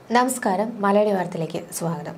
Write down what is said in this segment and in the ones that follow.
നമസ്കാരം മലയാളി വാർത്തയിലേക്ക് സ്വാഗതം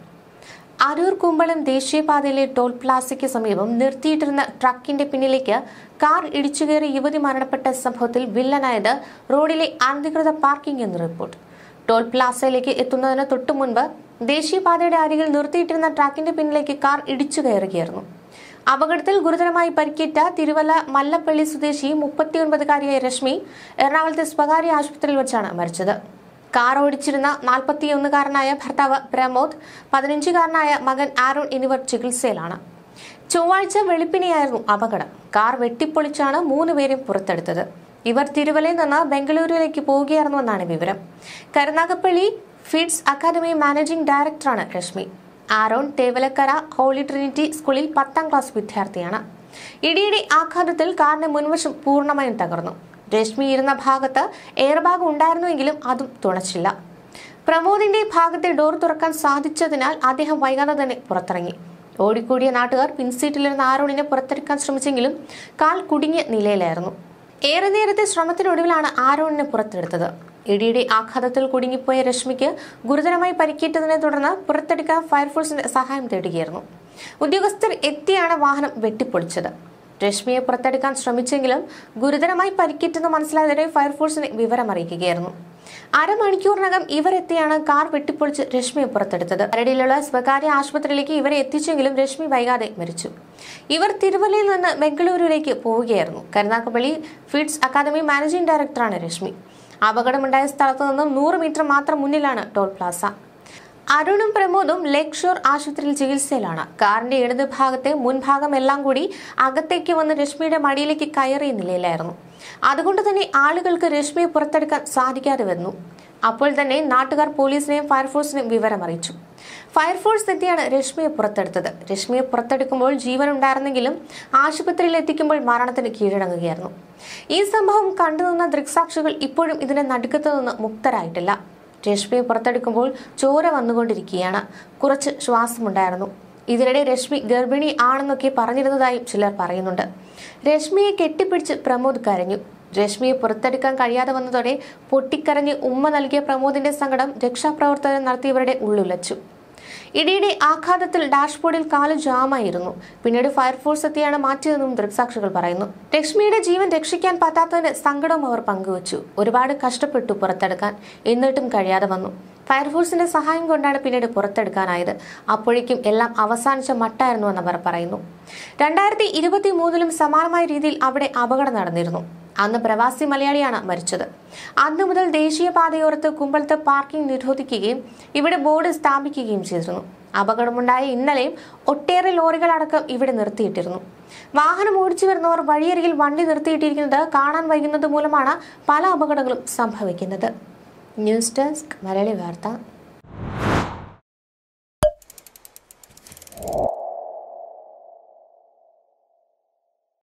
അരൂർ കുമ്പളം ദേശീയപാതയിലെ ടോൾ പ്ലാസയ്ക്ക് സമീപം നിർത്തിയിട്ടിരുന്ന ട്രക്കിന്റെ പിന്നിലേക്ക് കാർ ഇടിച്ചുകയറി യുവതി മരണപ്പെട്ട സംഭവത്തിൽ വില്ലനായത് റോഡിലെ അനധികൃത പാർക്കിംഗ് എന്ന് റിപ്പോർട്ട് ടോൾ പ്ലാസയിലേക്ക് എത്തുന്നതിന് തൊട്ടു മുൻപ് ദേശീയപാതയുടെ അരികിൽ നിർത്തിയിട്ടിരുന്ന ട്രക്കിന്റെ പിന്നിലേക്ക് കാർ ഇടിച്ചു കയറുകയായിരുന്നു അപകടത്തിൽ ഗുരുതരമായി പരിക്കേറ്റ തിരുവല്ല മല്ലപ്പള്ളി സ്വദേശി മുപ്പത്തിയൊൻപതുകാരിയായ രശ്മി എറണാകുളത്തെ സ്വകാര്യ ആശുപത്രിയിൽ വെച്ചാണ് മരിച്ചത് കാർ ഓടിച്ചിരുന്ന നാൽപ്പത്തിയൊന്നുകാരനായ ഭർത്താവ് പ്രമോദ് പതിനഞ്ചുകാരനായ മകൻ ആരോൺ എന്നിവർ ചികിത്സയിലാണ് ചൊവ്വാഴ്ച വെളുപ്പിനെയായിരുന്നു അപകടം കാർ വെട്ടിപ്പൊളിച്ചാണ് മൂന്നുപേരും പുറത്തെടുത്തത് ഇവർ തിരുവല്ലയിൽ നിന്ന് ബംഗളൂരുവിലേക്ക് പോവുകയായിരുന്നുവെന്നാണ് വിവരം കരുനാഗപ്പള്ളി ഫിഡ്സ് അക്കാദമി മാനേജിംഗ് ഡയറക്ടറാണ് Reshmi Aaron Thevalakkara Holy Trinity സ്കൂളിൽ പത്താം ക്ലാസ് വിദ്യാർത്ഥിയാണ് ഇടിയുടെ ആഘാതത്തിൽ കാറിന്റെ മുൻവശം പൂർണ്ണമായും തകർന്നു രശ്മി ഇരുന്ന ഭാഗത്ത് എയർ ബാഗ് ഉണ്ടായിരുന്നുവെങ്കിലും അതും തുണച്ചില്ല പ്രമോദിന്റെ ഭാഗത്തെ ഡോർ തുറക്കാൻ സാധിച്ചതിനാൽ അദ്ദേഹം വൈകാതെ തന്നെ പുറത്തിറങ്ങി ഓടിക്കൂടിയ നാട്ടുകാർ പിൻസീറ്റിലിരുന്ന ആരോണിനെ പുറത്തെടുക്കാൻ ശ്രമിച്ചെങ്കിലും കാൽ കുടുങ്ങിയ നിലയിലായിരുന്നു ഏറെ നേരത്തെ ശ്രമത്തിനൊടുവിലാണ് ആരോണിനെ പുറത്തെടുത്തത് ഇടിയുടെ ആഘാതത്തിൽ കുടുങ്ങിപ്പോയ രശ്മിക്ക് ഗുരുതരമായി പരിക്കേറ്റതിനെ തുടർന്ന് പുറത്തെടുക്കാൻ ഫയർഫോഴ്സിന്റെ സഹായം തേടുകയായിരുന്നു ഉദ്യോഗസ്ഥർ എത്തിയാണ് വാഹനം വെട്ടിപ്പൊളിച്ചത് രശ്മിയെ പുറത്തെടുക്കാൻ ശ്രമിച്ചെങ്കിലും ഗുരുതരമായി പരിക്കേറ്റെന്ന് മനസ്സിലായതോടെ ഫയർഫോഴ്സിനെ വിവരം അറിയിക്കുകയായിരുന്നു അരമണിക്കൂറിനകം ഇവരെത്തിയാണ് കാർ വെട്ടിപ്പൊളിച്ച് രശ്മിയെ പുറത്തെടുത്തത് കരടിയിലുള്ള സ്വകാര്യ ആശുപത്രിയിലേക്ക് ഇവരെ എത്തിച്ചെങ്കിലും രശ്മി വൈകാതെ മരിച്ചു ഇവർ തിരുവല്ലയിൽ നിന്ന് ബംഗളൂരുവിലേക്ക് പോവുകയായിരുന്നു കരുനാഗപ്പള്ളി ഫീഡ്സ് അക്കാദമി മാനേജിംഗ് ഡയറക്ടറാണ് രശ്മി അപകടമുണ്ടായ സ്ഥലത്തു നിന്നും നൂറ് മീറ്റർ മാത്രം മുന്നിലാണ് ടോൾ പ്ലാസ അരുണും പ്രമോദും ലേക്ക് ഷോർ ആശുപത്രിയിൽ ചികിത്സയിലാണ് കാറിന്റെ ഇടത് ഭാഗത്തെ മുൻഭാഗം എല്ലാം കൂടി അകത്തേക്ക് വന്ന് രശ്മിയുടെ മടിയിലേക്ക് കയറിയ നിലയിലായിരുന്നു അതുകൊണ്ട് തന്നെ ആളുകൾക്ക് രശ്മിയെ പുറത്തെടുക്കാൻ സാധിക്കാതെ വന്നു അപ്പോൾ തന്നെ നാട്ടുകാർ പോലീസിനെയും ഫയർഫോഴ്സിനെയും വിവരം അറിയിച്ചു ഫയർഫോഴ്സ് എത്തിയാണ് രശ്മിയെ പുറത്തെടുത്തത് രശ്മിയെ പുറത്തെടുക്കുമ്പോൾ ജീവൻ ഉണ്ടായിരുന്നെങ്കിലും ആശുപത്രിയിൽ എത്തിക്കുമ്പോൾ മരണത്തിന് കീഴടങ്ങുകയായിരുന്നു ഈ സംഭവം കണ്ടുനിന്ന ദൃക്സാക്ഷികൾ ഇപ്പോഴും ഇതിന്റെ നടുക്കത്തു നിന്ന് മുക്തരായിട്ടില്ല രശ്മിയെ പുറത്തെടുക്കുമ്പോൾ ചോര വന്നുകൊണ്ടിരിക്കുകയാണ് കുറച്ച് ശ്വാസമുണ്ടായിരുന്നു ഇതിനിടെ രശ്മി ഗർഭിണി ആണെന്നൊക്കെ പറഞ്ഞിരുന്നതായും ചിലർ പറയുന്നുണ്ട് രശ്മിയെ കെട്ടിപ്പിടിച്ച് പ്രമോദ് കരഞ്ഞു രശ്മിയെ പുറത്തെടുക്കാൻ കഴിയാതെ വന്നതോടെ പൊട്ടിക്കരഞ്ഞ് ഉമ്മ നൽകിയ പ്രമോദിന്റെ സങ്കടം രക്ഷാപ്രവർത്തനം നടത്തിയവരുടെ ഉള്ളുലച്ചു ഇടിയുടെ ആഘാതത്തിൽ ഡാഷ്ബോർഡിൽ കാല് ജാമായിരുന്നു പിന്നീട് ഫയർഫോഴ്സ് എത്തിയാണ് മാറ്റിയതെന്നും ദൃക്സാക്ഷികൾ പറയുന്നു ലക്ഷ്മിയുടെ ജീവൻ രക്ഷിക്കാൻ പറ്റാത്തതിന്റെ സങ്കടവും അവർ പങ്കുവച്ചു ഒരുപാട് കഷ്ടപ്പെട്ടു പുറത്തെടുക്കാൻ എന്നിട്ടും കഴിയാതെ വന്നു ഫയർഫോഴ്സിന്റെ സഹായം കൊണ്ടാണ് പിന്നീട് പുറത്തെടുക്കാനായത് അപ്പോഴേക്കും എല്ലാം അവസാനിച്ച മട്ടായിരുന്നു എന്ന് അവർ പറയുന്നു രണ്ടായിരത്തി ഇരുപത്തി മൂന്നിലും സമാനമായ രീതിയിൽ അവിടെ അപകടം നടന്നിരുന്നു അന്ന് പ്രവാസി മലയാളിയാണ് മരിച്ചത് അന്നു മുതൽ ദേശീയപാതയോരത്ത് കുമ്പളത്ത് പാർക്കിംഗ് നിരോധിക്കുകയും ഇവിടെ ബോർഡ് സ്ഥാപിക്കുകയും ചെയ്തിരുന്നു അപകടമുണ്ടായ ഇന്നലെയും ഒട്ടേറെ ലോറികളടക്കം ഇവിടെ നിർത്തിയിട്ടിരുന്നു വാഹനം ഓടിച്ചു വരുന്നവർ വഴിയരികിൽ വണ്ടി നിർത്തിയിട്ടിരിക്കുന്നത് കാണാൻ വൈകുന്നത് മൂലമാണ് പല അപകടങ്ങളും സംഭവിക്കുന്നത് ന്യൂസ് ഡെസ്ക് മലയാളി വാർത്ത